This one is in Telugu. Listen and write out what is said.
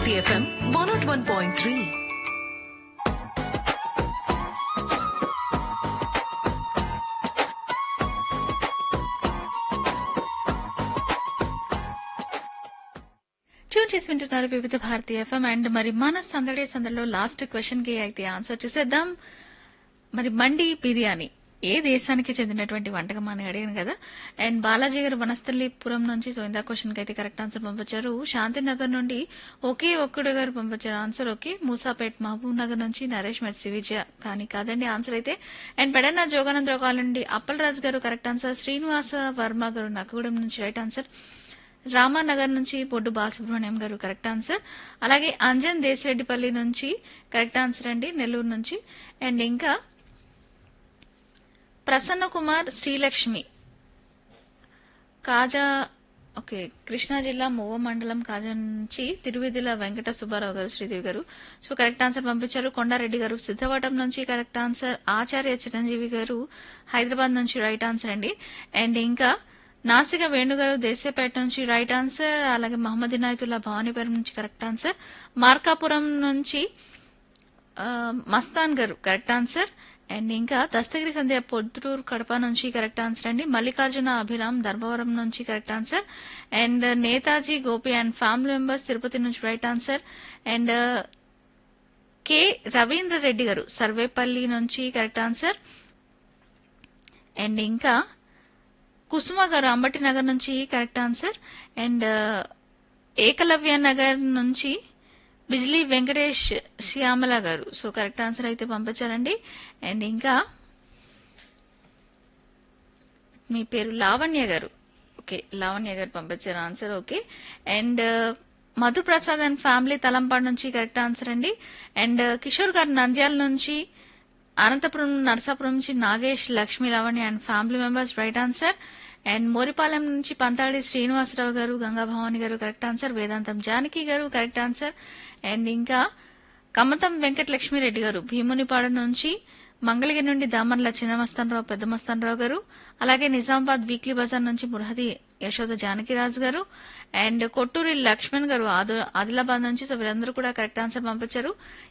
Bharati FM one nought one point three tune చేసి వింటున్నారు వివిధ భారతి ఎఫ్ఎం అండ్ మరి మన సందడి సందడిలో లాస్ట్ క్వశ్చన్ కి అయితే ఆన్సర్ చూసేద్దాం మరి మండి బిర్యానీ ఏ దేశానికి చెందినటువంటి వంటకం అని అడిగాను కదా అండ్ బాలాజీ గారు వనస్థలిపురం నుంచి సో ఇందా క్వశ్చన్ కి అయితే కరెక్ట్ ఆన్సర్ పంపించారు శాంతినగర్ నుండి ఒకే ఒక్కడు గారు పంపించారు ఆన్సర్ ఓకే మూసాపేట్ మహబూబ్ నగర్ నుంచి నరేష్ మెర్సి విజయ కానీ కాదండి ఆన్సర్ అయితే అండ్ పెడన్న జోగానందరావు కాల్ నుండి అప్పల్ రాజు గారు కరెక్ట్ ఆన్సర్ శ్రీనివాస వర్మ గారు నక్కగూడెం నుంచి రైట్ ఆన్సర్ రామానగర్ నుంచి బొడ్డు బాలసుబ్రహ్మణ్యం గారు కరెక్ట్ ఆన్సర్ అలాగే అంజన్ దేశరెడ్డిపల్లి నుంచి కరెక్ట్ ఆన్సర్ అండి నెల్లూరు నుంచి అండ్ ఇంకా ప్రసన్న కుమార్ శ్రీలక్ష్మి కాజా ఓకే కృష్ణా జిల్లా మూవ మండలం కాజా నుంచి తిరువిధిల వెంకట సుబ్బారావు గారు శ్రీదేవి గారు సో కరెక్ట్ ఆన్సర్ పంపించారు కొండారెడ్డి గారు సిద్ధవటం నుంచి కరెక్ట్ ఆన్సర్ ఆచార్య చిరంజీవి గారు హైదరాబాద్ నుంచి రైట్ ఆన్సర్ అండి అండ్ ఇంకా నాసిక వేణుగారు దేశీయపేట నుంచి రైట్ ఆన్సర్ అలాగే మహమ్మద్ ఇనాయతుల్లా భవానీపురం నుంచి కరెక్ట్ ఆన్సర్ మార్కాపురం నుంచి ఆ, మస్తాన్ గారు కరెక్ట్ ఆన్సర్ అండ్ ఇంకా దస్తగిరి సంధ్య పొద్దుటూరు కడప నుంచి కరెక్ట్ ఆన్సర్ అండి మల్లికార్జున అభిరామ్ ధర్మవరం నుంచి correct answer and Netaji Gopi and family members Tirupati నుంచి right answer and K Ravindra Reddy గారు సర్వేపల్లి నుంచి కరెక్ట్ ఆన్సర్ అండ్ ఇంకా కుసుమ గారు అంబటి నగర్ నుంచి correct answer and Ekalavya Nagar నుంచి బిజ్లీ వెంకటేష్ శ్యామల గారు సో కరెక్ట్ ఆన్సర్ అయితే పంపించారండి అండ్ ఇంకా మీ పేరు లావణ్య గారు ఓకే లావణ్య గారు పంపించారు answer okay and Madhu Prasad and family Talampadu నుంచి కరెక్ట్ ఆన్సర్ అండి అండ్ కిషోర్ గారు నంద్యాల నుంచి అనంతపురం నరసాపురం నుంచి Nagesh Lakshmi Lavanya and family members right answer and Moripalem నుంచి పంతాడి శ్రీనివాసరావు గారు గంగా భవాని గారు కరెక్ట్ ఆన్సర్ వేదాంతం జానకి గారు కరెక్ట్ ఆన్సర్ అండ్ ఇంకా కమ్మతం వెంకటలక్ష్మిరెడ్డి గారు భీమునిపాడు నుంచి మంగళగిరి నుండి దామర్ల చిన్నమస్తానరావు పెద్ద మస్తానరావు గారు అలాగే నిజామాబాద్ వీక్లీ బజార్ నుంచి మురహది యశోద జానకిరాజు గారు అండ్ కొట్టూరి లక్ష్మణ్ గారు ఆదు- ఆదిలాబాద్ నుంచి సో వీరందరూ కూడా కరెక్ట్ ఆన్సర్ పంపించారు